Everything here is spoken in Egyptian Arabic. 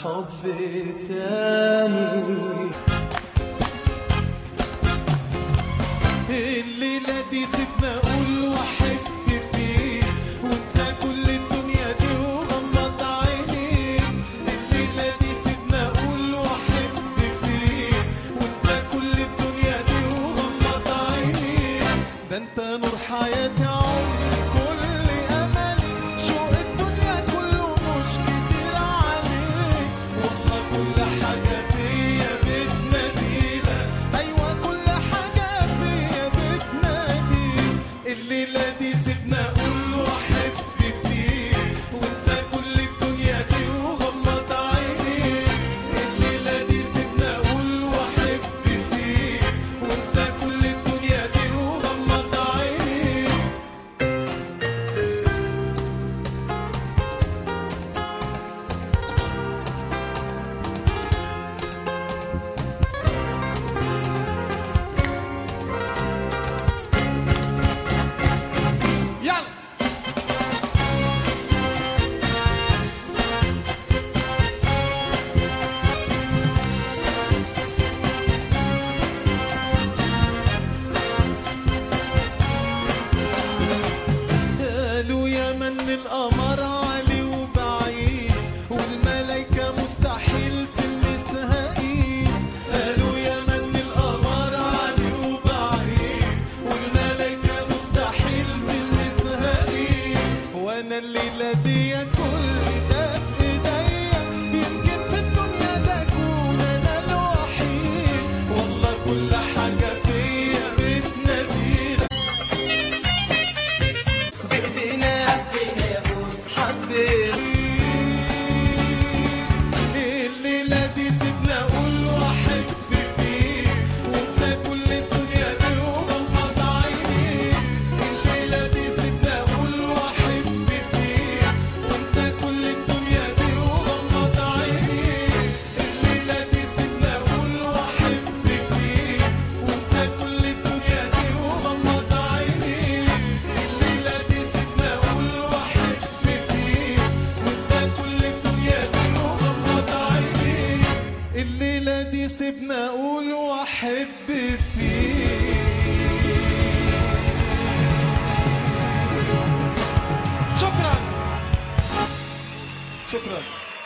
حب تاني الليلة دي سيبنا أقول وأحب فيك وانسى كل الدنيا دي وغمض عينيك الليلة دي سيبنا أقول وأحب فيك وانسى كل الدنيا دي وغمض عينيك ده انت نور حياتي عمري كل أمل شوق الدنيا كله مش كتير عليك والله كل حاجة فيا بتناديلك أيوة كل حاجة فيا بتناديك الليلة دي سيبنا أقول وأحب فيك وانسى كل الدنيا دي وغمض عينيك الليلة دي سيبنا أقول وأحب فيك وانسى كل الدنيا دي وغمض عينيك يلا قالوا يا من القمر عالي وبعيد والملايكة مستحيل تلمسها ايد قالوا يا من القمر عالي وبعيد والملايكة مستحيل تلمسها ايد وانا الليلة دي كل ده في ايديا يمكن في الدنيا ده اكون انا الوحيد والله كل حاجة فيا بتناديلك بايدينا حبيت الليلة دي سيبنا أقول وأحب فيك وانسى كل الدنيا دي وغمض عينيك الليلة دي سيبنا أقول وأحب فيك وانسى كل الدنيا دي وغمض عينيك الليلة دي سيبنا أقول وأحب فيك وانسى كل الدنيا دي وغمض عينيك الليلة دي سيبنا أقول وأحب فيك وانسى كل الدنيا دي وغمض عينيك الليلة دي سيبنا أقول وأحب فيك شكرا شكرا